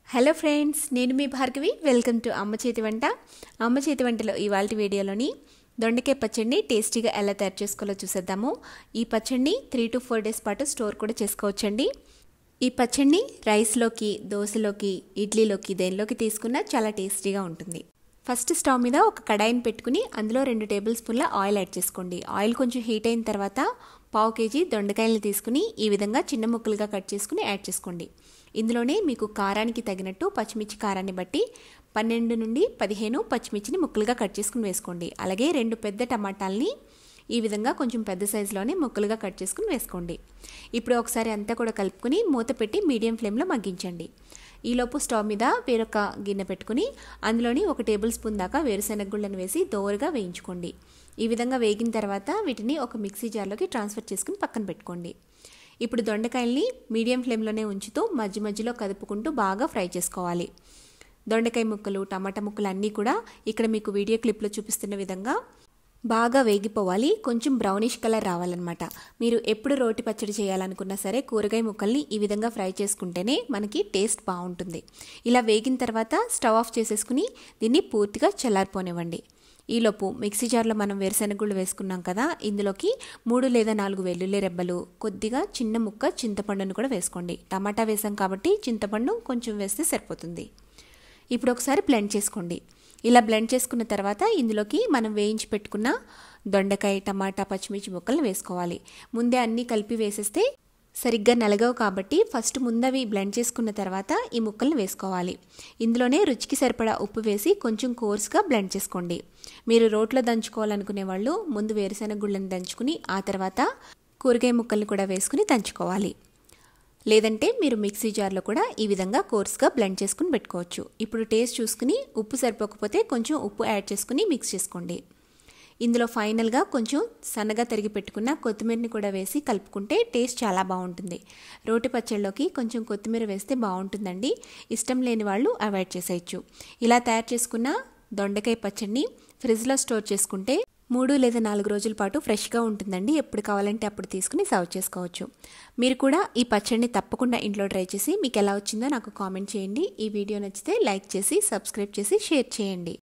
hello friends నేను మీ Bhargavi welcome to అమ్మ చేతి వంట అమ్మ చేతి వంటలో ఇవాళ వీడియోలోని దొండకాయ పచ్చడిని టేస్టీగా ఎలా తయారు చేసుకోవాలో చూసేద్దాము ఈ పచ్చడిని త్రీ టు ఫోర్ డేస్ పాటు స్టోర్ కూడా చేసుకోవచ్చండి ఈ పచ్చడిని రైస్లోకి దోశలోకి ఇడ్లీలోకి దేనిలోకి తీసుకున్నా చాలా టేస్టీగా ఉంటుంది ఫస్ట్ స్టవ్ మీద ఒక కడాయిని పెట్టుకుని అందులో రెండు టేబుల్ స్పూన్ల ఆయిల్ యాడ్ చేసుకోండి ఆయిల్ కొంచెం హీట్ అయిన తర్వాత పావు కేజీ దొండకాయలు తీసుకుని ఈ విధంగా చిన్న ముక్కలుగా కట్ చేసుకుని యాడ్ చేసుకోండి ఇందులోనే మీకు కారానికి తగినట్టు పచ్చిమిర్చి కారాన్ని బట్టి పన్నెండు నుండి పదిహేను పచ్చిమిర్చిని ముక్కలుగా కట్ చేసుకుని వేసుకోండి అలాగే రెండు పెద్ద టమాటాలని ఈ విధంగా కొంచెం పెద్ద సైజులోనే ముక్కలుగా కట్ చేసుకుని వేసుకోండి ఇప్పుడు ఒకసారి అంతా కూడా కలుపుకొని మూత పెట్టి మీడియం ఫ్లేమ్లో మగ్గించండి ఈలోపు స్టవ్ మీద వేరొక గిన్నె పెట్టుకుని అందులోని ఒక టేబుల్ స్పూన్ దాకా వేరుశెనగ గుళ్ళను వేసి దోరగా వేయించుకోండి ఈ విధంగా వేగిన తర్వాత వీటిని ఒక మిక్సీ జార్లోకి ట్రాన్స్ఫర్ చేసుకుని పక్కన పెట్టుకోండి ఇప్పుడు దొండకాయల్ని మీడియం ఫ్లేమ్లోనే ఉంచుతూ మధ్య మధ్యలో కదుపుకుంటూ బాగా ఫ్రై చేసుకోవాలి దొండకాయ ముక్కలు టమాటా ముక్కలు అన్నీ కూడా ఇక్కడ మీకు వీడియో క్లిప్లో చూపిస్తున్న విధంగా బాగా వేగిపోవాలి కొంచెం బ్రౌనిష్ కలర్ రావాలన్నమాట మీరు ఎప్పుడు రోటి పచ్చడి చేయాలనుకున్నా సరే కూరగాయ ముక్కల్ని ఈ విధంగా ఫ్రై చేసుకుంటేనే మనకి టేస్ట్ బాగుంటుంది ఇలా వేగిన తర్వాత స్టవ్ ఆఫ్ చేసేసుకుని దీన్ని పూర్తిగా చల్లారిపోనివ్వండి ఈలోపు మిక్సీ జార్లో మనం వేరుశెనగుళ్ళు వేసుకున్నాం కదా ఇందులోకి మూడు లేదా నాలుగు వెల్లుల్లి రెబ్బలు కొద్దిగా చిన్న ముక్క చింతపండును కూడా వేసుకోండి టమాటా వేసాం కాబట్టి చింతపండు కొంచెం వేస్తే సరిపోతుంది ఇప్పుడు ఒకసారి బ్లెండ్ చేసుకోండి ఇలా బ్లెండ్ చేసుకున్న తర్వాత ఇందులోకి మనం వేయించి పెట్టుకున్న దొండకాయ టమాటా పచ్చిమిర్చి ముక్కలను వేసుకోవాలి ముందే అన్నీ కలిపి వేసేస్తే సరిగ్గా నలగవు కాబట్టి ఫస్ట్ ముందవి బ్లెండ్ చేసుకున్న తర్వాత ఈ ముక్కలను వేసుకోవాలి ఇందులోనే రుచికి సరిపడా ఉప్పు వేసి కొంచెం కోర్స్గా బ్లెండ్ చేసుకోండి మీరు రోట్లో దంచుకోవాలనుకునే వాళ్ళు ముందు వేరుశెనగ గుళ్ళని దంచుకుని ఆ తర్వాత కూరగాయ ముక్కల్ని కూడా వేసుకుని దంచుకోవాలి లేదంటే మీరు మిక్సీ జార్లో కూడా ఈ విధంగా కోర్స్గా బ్లెండ్ చేసుకుని పెట్టుకోవచ్చు ఇప్పుడు టేస్ట్ చూసుకుని ఉప్పు సరిపోకపోతే కొంచెం ఉప్పు యాడ్ చేసుకుని మిక్స్ చేసుకోండి ఇందులో ఫైనల్గా కొంచెం సన్నగా తరిగి పెట్టుకున్న కొత్తిమీరని కూడా వేసి కలుపుకుంటే టేస్ట్ చాలా బాగుంటుంది రోటి పచ్చళ్ళలోకి కొంచెం కొత్తిమీర వేస్తే బాగుంటుందండి ఇష్టం లేని వాళ్ళు అవాయిడ్ చేసేయచ్చు ఇలా తయారు చేసుకున్న దొండకాయ పచ్చడిని ఫ్రిడ్జ్లో స్టోర్ చేసుకుంటే మూడు లేదా నాలుగు రోజుల పాటు ఫ్రెష్గా ఉంటుందండి ఎప్పుడు కావాలంటే అప్పుడు తీసుకుని సర్వ్ చేసుకోవచ్చు మీరు కూడా ఈ పచ్చడిని తప్పకుండా ఇంట్లో ట్రై చేసి మీకు ఎలా వచ్చిందో నాకు కామెంట్ చేయండి ఈ వీడియో నచ్చితే లైక్ చేసి సబ్స్క్రైబ్ చేసి షేర్ చేయండి